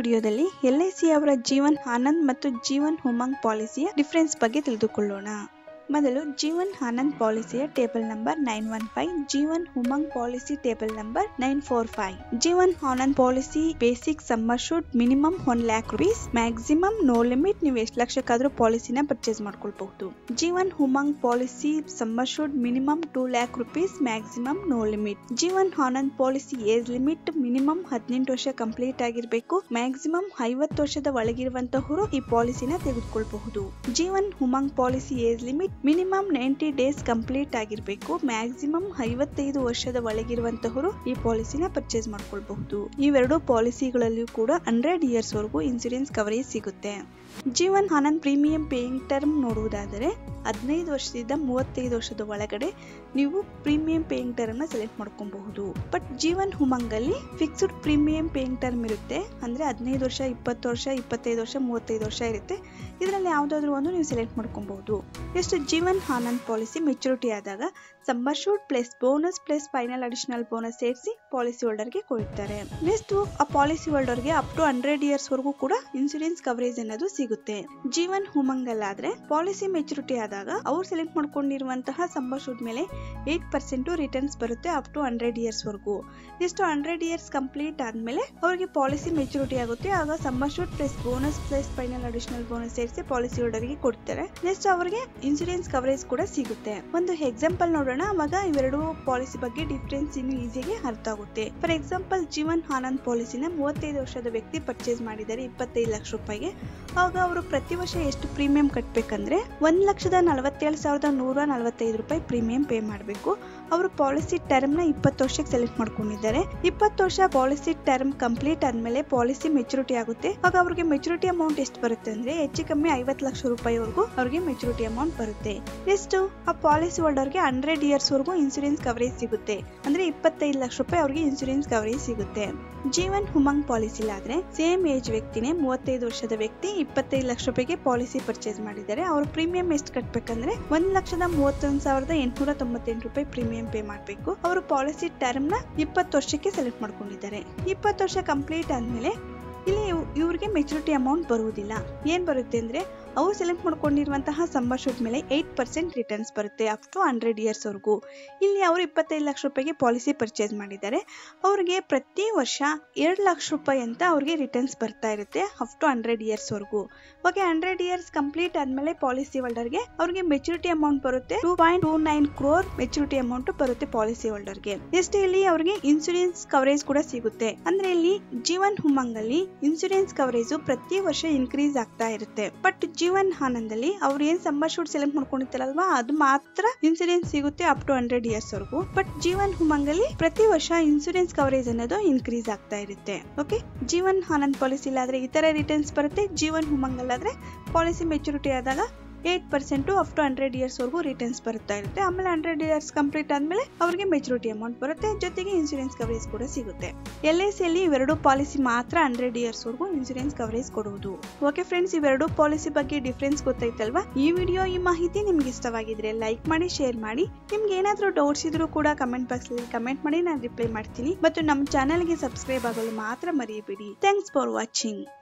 ವಿಡಿಯೋದಲ್ಲಿ L I C ಅವರ ಜೀವನ್ ಆನಂದ್ ಮತ್ತು ಜೀವನ್ ಉಮಂಗ್ ಪಾಲಿಸಿಯ ಡಿಫರೆನ್ಸ್ ಬಗ್ಗೆ ತಿಳಿದುಕೊಳ್ಳೋಣ ಮೊದಲು ಜೀವನ್ ಆನಂದ್ ಪಾಲಿಸಿಯ table number nine one five Jeevan Umang policy table number nine four five Jeevan Anand policy basic sum assured minimum one lakh rupees maximum no limit ನೀವು ಎಷ್ಟು ಲಕ್ಷಕ್ಕಾದ್ರೂ ಪಾಲಿಸಿನ ಪರ್ಚೇಸ್ ಮಾಡ್ಕೊಳ್ಬಹುದು Jeevan Umang policy sum assured minimum two lakh rupees maximum no limit Jeevan Anand policy age limit minimum ಹದಿನೆಂಟು ವರ್ಷ complete ಆಗಿರಬೇಕು maximum ಐವತ್ತು ವರ್ಷದ ಒಳಗಿರುವಂತಹವರು ಈ ಪಾಲಿಸಿನ ತೆಗೆದುಕೊಳ್ಳಬಹುದು Jeevan Umang policy age limit minimum ninety days complete ಆಗಿರಬೇಕು ಮ್ಯಾಕ್ಸಿಮಮ್ ಐವತ್ತೈದು ವರ್ಷದ ಒಳಗಿರುವಂತಹವರು ಈ ಪಾಲಿಸಿನ ಪರ್ಚೇಸ್ ಮಾಡ್ಕೊಳ್ಬಹುದು ಇವೆರಡು ಪಾಲಿಸಿಗಳಲ್ಲಿಯೂ ಕೂಡ ಹಂಡ್ರೆಡ್ ಇಯರ್ಸ್ ವರೆಗೂ ಇನ್ಸೂರೆನ್ಸ್ ಕವರೇಜ್ ಸಿಗುತ್ತೆ Jeevan Anand premium paying term ನೋಡುವುದಾದರೆ ಹದಿನೈದು ವರ್ಷದಿಂದ ಮೂವತ್ತೈದು ವರ್ಷದ ಒಳಗಡೆ ನೀವು ಪ್ರೀಮಿಯಂ ಪೇಯಿಂಗ್ ಟರ್ಮ್ ನ ಸೆಲೆಕ್ಟ್ ಮಾಡ್ಕೊಬಹುದು ಬಟ್ ಜೀವನ್ ಉಮಂಗ್ ಅಲ್ಲಿ ಫಿಕ್ಸ್ಡ್ ಪ್ರೀಮಿಯಂ ಪೇಯಿಂಗ್ ಟರ್ಮ್ ಇರುತ್ತೆ ಅಂದ್ರೆ ಹದಿನೈದು ವರ್ಷ ಇಪ್ಪತ್ತು ವರ್ಷ ಇಪ್ಪತ್ತೈದು ವರ್ಷ ಮೂವತ್ತೈದು ವರ್ಷ ಇರುತ್ತೆ ಇದರಲ್ಲಿ ಯಾವ್ದಾದ್ರು ಒಂದು ನೀವು ಸೆಲೆಕ್ಟ್ ಮಾಡ್ಕೊಬಹುದು ಎಷ್ಟು ಜೀವನ್ ಆನಂದ್ ಪಾಲಿಸಿ ಮೆಚುರಿಟಿ ಆದಾಗ sum assured plus bonus plus final additional bonus ಸೇರಿಸಿ ಪಾಲಿಸಿ ಹೋಲ್ಡರ್ಗೆ ಕೊಡ್ತಾರೆ ನೆಕ್ಸ್ಟ್ ಆ ಪಾಲಿಸಿ ಹೋಲ್ಡರ್ಗೆ ಅಪ್ ಟು ಹಂಡ್ರೆಡ್ ಇಯರ್ಸ್ ವರೆಗೂ ಕೂಡ ಇನ್ಸೂರೆನ್ಸ್ ಕವರೇಜ್ ಅನ್ನೋದು ಸಿಗುತ್ತೆ ಜೀವನ್ ಉಮಂಗ್ ಅಲ್ಲಾದ್ರೆ ಪಾಲಿಸಿ ಮೆಚುರಿಟಿ ಆದಾಗ ಅವ್ರು ಸೆಲೆಕ್ಟ್ ಮಾಡ್ಕೊಂಡಿರುವಂತಹ ಸಮ್ಮರ್ ಶೂಟ್ ಮೇಲೆ ಏಟ್ ಪರ್ಸೆಂಟ್ ರಿಟರ್ನ್ಸ್ ಬರುತ್ತೆ ಅಪ್ ಟು ಹಂಡ್ರೆಡ್ ಇಯರ್ಸ್ ವರೆಗೂ ಎಷ್ಟು ಹಂಡ್ರೆಡ್ ಇಯರ್ಸ್ ಕಂಪ್ಲೀಟ್ ಆದ್ಮೇಲೆ ಅವರಿಗೆ ಪಾಲಿಸಿ ಮೆಚುರಿಟಿ ಆಗುತ್ತೆ ಆಗ sum assured plus bonus plus final additional bonus ಸೇರಿಸಿ ಪಾಲಿಸಿ ಹೋಲ್ಡರ್ಗೆ ಕೊಡ್ತಾರೆ ನೆಕ್ಸ್ಟ್ ಅವರಿಗೆ ಇನ್ಸೂರೆನ್ಸ್ ಕವರೇಜ್ ಕೂಡ ಸಿಗುತ್ತೆ ಒಂದು ಎಕ್ಸಾಂಪಲ್ ನೋಡೋಣ ಅವಾಗ ಇವೆರಡು ಪಾಲಿಸಿ ಬಗ್ಗೆ ಡಿಫ್ರೆನ್ಸ್ ಇನ್ನು ಈಸಿಯಾಗಿ ಅರ್ಥ ಆಗುತ್ತೆ ಫಾರ್ ಎಕ್ಸಾಂಪಲ್ ಜೀವನ್ ಆನಂದ್ ಪಾಲಿಸಿನ ಮೂವತ್ತೈದು ವರ್ಷದ ವ್ಯಕ್ತಿ ಪರ್ಚೇಸ್ ಮಾಡಿದ್ದಾರೆ ಇಪ್ಪತ್ತೈದು ಲಕ್ಷ ರೂಪಾಯಿಗೆ ಆಗ ಅವರು ಪ್ರತಿ ವರ್ಷ ಎಷ್ಟು ಪ್ರೀಮಿಯಂ ಕಟ್ಟಬೇಕಂದ್ರೆ ಒಂದ್ ಲಕ್ಷದ ನಲವತ್ತೇಳು ಸಾವಿರದ ನೂರ ನಲವತ್ತೈದು ರೂಪಾಯಿ ಪ್ರೀಮಿಯಂ ಪೇ ಮಾಡಬೇಕು ಅವರು ಪಾಲಿಸಿ ಟರ್ಮ್ ನ ಇಪ್ಪತ್ತು ವರ್ಷಕ್ಕೆ ಸೆಲೆಕ್ಟ್ ಮಾಡ್ಕೊಂಡಿದ್ದಾರೆ ಇಪ್ಪತ್ತು ವರ್ಷ ಪಾಲಿಸಿ ಟರ್ಮ್ ಕಂಪ್ಲೀಟ್ ಆದ್ಮೇಲೆ ಪಾಲಿಸಿ ಮೆಚುರಿಟಿ ಆಗುತ್ತೆ ಆಗ ಅವ್ರಿಗೆ ಮೆಚುರಿಟಿ ಅಮೌಂಟ್ ಎಷ್ಟು ಬರುತ್ತೆ ಅಂದ್ರೆ ಹೆಚ್ಚು ಕಮ್ಮಿ ಐವತ್ತು ಲಕ್ಷ ರೂಪಾಯಿವರೆಗೂ ಅವ್ರಿಗೆ ಮೆಚುರಿಟಿ ಅಮೌಂಟ್ ಬರುತ್ತೆ ಎಷ್ಟು ಆ ಪಾಲಿಸಿ ಹೋಲ್ಡರ್ಗೆ ಹಂಡ್ರೆಡ್ ಇಯರ್ಸ್ ವರೆಗೂ ಇನ್ಸೂರೆನ್ಸ್ ಕವರೇಜ್ ಸಿಗುತ್ತೆ ಅಂದ್ರೆ ಇಪ್ಪತ್ತೈದು ಲಕ್ಷ ರೂಪಾಯಿ ಅವ್ರಿಗೆ ಇನ್ಸೂರೆನ್ಸ್ ಕವರೇಜ್ ಸಿಗುತ್ತೆ ಜೀವನ್ ಉಮಂಗ್ ಪಾಲಿಸಿ ಆದ್ರೆ ಸೇಮ್ ಏಜ್ ವ್ಯಕ್ತಿನೇ ಮೂವತ್ತೈದು ವರ್ಷದ ವ್ಯಕ್ತಿ ಇಪ್ಪತ್ತೈದು ಲಕ್ಷ ರೂಪಾಯಿಗೆ ಪಾಲಿಸಿ ಪರ್ಚೇಸ್ ಮಾಡಿದ್ದಾರೆ ಅವ್ರ ಪ್ರೀಮಿಯಂ ಎಷ್ಟು ಕಟ್ಬೇಕಂದ್ರೆ ಒಂದ್ ಲಕ್ಷದ ಮೂವತ್ತೊಂದು ಸಾವಿರದ ಎಂಟುನೂರ ತೊಂಬತ್ತೆಂಟು ರೂಪಾಯಿ ಪ್ರೀಮಿಯಂ ಪೇ ಮಾಡಬೇಕು ಅವರು ಪಾಲಿಸಿ ಟರ್ಮ್ ನ ಇಪ್ಪತ್ತು ವರ್ಷಕ್ಕೆ ಸೆಲೆಕ್ಟ್ ಮಾಡ್ಕೊಂಡಿದ್ದಾರೆ ಇಪ್ಪತ್ತು ವರ್ಷ ಕಂಪ್ಲೀಟ್ ಆದ್ಮೇಲೆ ಇಲ್ಲಿ ಇವ್ರಿಗೆ ಮೆಚುರಿಟಿ ಅಮೌಂಟ್ ಬರುವುದಿಲ್ಲ ಏನ್ ಬರುತ್ತೆ ಅಂದ್ರೆ ಅವ್ರು ಸೆಲೆಕ್ಟ್ ಮಾಡ್ಕೊಂಡಿರುವಂತಹ ಸಮ್ಮರ್ ಶೂಟ್ ಮೇಲೆ ಏಟ್ ಪರ್ಸೆಂಟ್ ರಿಟರ್ನ್ಸ್ ಬರುತ್ತೆ ಅಪ್ ಟು ಹಂಡ್ರೆಡ್ ಇಯರ್ಸ್ ವರೆಗೂ ಇಲ್ಲಿ ಅವರು ಇಪ್ಪತ್ತೈದು ಲಕ್ಷ ರೂಪಾಯಿಗೆ ಪಾಲಿಸಿ ಪರ್ಚೇಸ್ ಮಾಡಿದ್ದಾರೆ ಅವ್ರಿಗೆ ಪ್ರತಿ ವರ್ಷ ಎರಡು ಲಕ್ಷ ರೂಪಾಯಿ ಅಂತ ಅವ್ರಿಗೆ ರಿಟರ್ನ್ಸ್ ಬರ್ತಾ ಇರುತ್ತೆ ಅಪ್ ಟು ಹಂಡ್ರೆಡ್ ಇಯರ್ಸ್ ವರೆಗೂ ಓಕೆ ಹಂಡ್ರೆಡ್ ಇಯರ್ಸ್ ಕಂಪ್ಲೀಟ್ ಆದ್ಮೇಲೆ ಪಾಲಿಸಿ ಹೋಲ್ಡರ್ಗೆ ಅವ್ರಿಗೆ ಮೆಚುರಿಟಿ ಅಮೌಂಟ್ ಬರುತ್ತೆ two point two nine crore maturity amount ಬರುತ್ತೆ ಪಾಲಿಸಿ ಹೋಲ್ಡರ್ಗೆ ನೆಕ್ಸ್ಟ್ ಇಲ್ಲಿ ಅವ್ರಿಗೆ ಇನ್ಸೂರೆನ್ಸ್ ಕವರೇಜ್ ಕೂಡ ಸಿಗುತ್ತೆ ಅಂದ್ರೆ ಇಲ್ಲಿ ಜೀವನ್ ಉಮಂಗ್ ಅಲ್ಲಿ ಇನ್ಸೂರೆನ್ಸ್ ಕವರೇಜ್ ಪ್ರತಿ ವರ್ಷ ಇನ್ಕ್ರೀಸ್ ಆಗ್ತಾ ಇರುತ್ತೆ ಬಟ್ ಜೀವನ್ ಆನಂದಲ್ಲಿ ಅವ್ರು ಏನ್ ಸಮ್ಮರ್ ಶೂಟ್ ಸೆಲೆಕ್ಟ್ ಮಾಡ್ಕೊಂಡಿರ್ತಾರಲ್ವಾ ಅದು ಮಾತ್ರ ಇನ್ಸೂರೆನ್ಸ್ ಸಿಗುತ್ತೆ ಅಪ್ ಟು ಹಂಡ್ರೆಡ್ ಇಯರ್ಸ್ ವರೆಗೂ ಬಟ್ ಜೀವನ್ ಉಮಂಗ್ ಅಲ್ಲಿ ಪ್ರತಿ ವರ್ಷ ಇನ್ಸೂರೆನ್ಸ್ ಕವರೇಜ್ ಅನ್ನೋದು ಇನ್ಕ್ರೀಸ್ ಆಗ್ತಾ ಇರುತ್ತೆ ಓಕೆ ಜೀವನ್ ಆನಂದ್ ಪಾಲಿಸಿ ಆದ್ರೆ ಈ ತರ ರಿಟರ್ನ್ಸ್ ಬರುತ್ತೆ ಜೀವನ್ ಉಮಂಗ್ ಅಲ್ಲಾದ್ರೆ ಪಾಲಿಸಿ ಮೆಚುರಿಟಿ ಆದಾಗ eight percent up to hundred years ವರೆಗೂ ರಿಟರ್ನ್ಸ್ ಬರ್ತಾ ಇರುತ್ತೆ ಆಮೇಲೆ ಹಂಡ್ರೆಡ್ ಇಯರ್ಸ್ ಕಂಪ್ಲೀಟ್ ಆದ್ಮೇಲೆ ಅವರಿಗೆ ಮೆಚುರಿಟಿ ಅಮೌಂಟ್ ಬರುತ್ತೆ ಜೊತೆಗೆ ಇನ್ಸೂರೆನ್ಸ್ ಕವರೇಜ್ ಕೂಡ ಸಿಗುತ್ತೆ ಎಲ್ ಐ ಸಿಯಲ್ಲಿ ಇವೆರಡು ಪಾಲಿಸಿ ಮಾತ್ರ ಹಂಡ್ರೆಡ್ ಇಯರ್ಸ್ ವರೆಗೂ ಇನ್ಸೂರೆನ್ಸ್ ಕವರೇಜ್ ಕೊಡುವುದು ಓಕೆ ಫ್ರೆಂಡ್ಸ್ ಇವೆರಡು ಪಾಲಿಸಿ ಬಗ್ಗೆ ಡಿಫ್ರೆನ್ಸ್ ಗೊತ್ತಾಯ್ತಲ್ವಾ ಈ ವಿಡಿಯೋ ಈ ಮಾಹಿತಿ ನಿಮ್ಗೆ ಇಷ್ಟವಾಗಿದ್ರೆ ಲೈಕ್ ಮಾಡಿ ಶೇರ್ ಮಾಡಿ ನಿಮ್ಗೆ ಏನಾದರೂ ಡೌಟ್ಸ್ ಇದ್ರೂ ಕೂಡ ಕಮೆಂಟ್ ಬಾಕ್ಸ್ ಅಲ್ಲಿ ಕಮೆಂಟ್ ಮಾಡಿ ನಾನು ರಿಪ್ಲೈ ಮಾಡ್ತೀನಿ ಮತ್ತು ನಮ್ಮ ಚಾನಲ್ಗೆ ಸಬ್ಸ್ಕ್ರೈಬ್ ಆಗಲು ಮಾತ್ರ ಮರೆಯಬೇಡಿ ಥ್ಯಾಂಕ್ಸ್ ಫಾರ್ ವಾಚಿಂಗ್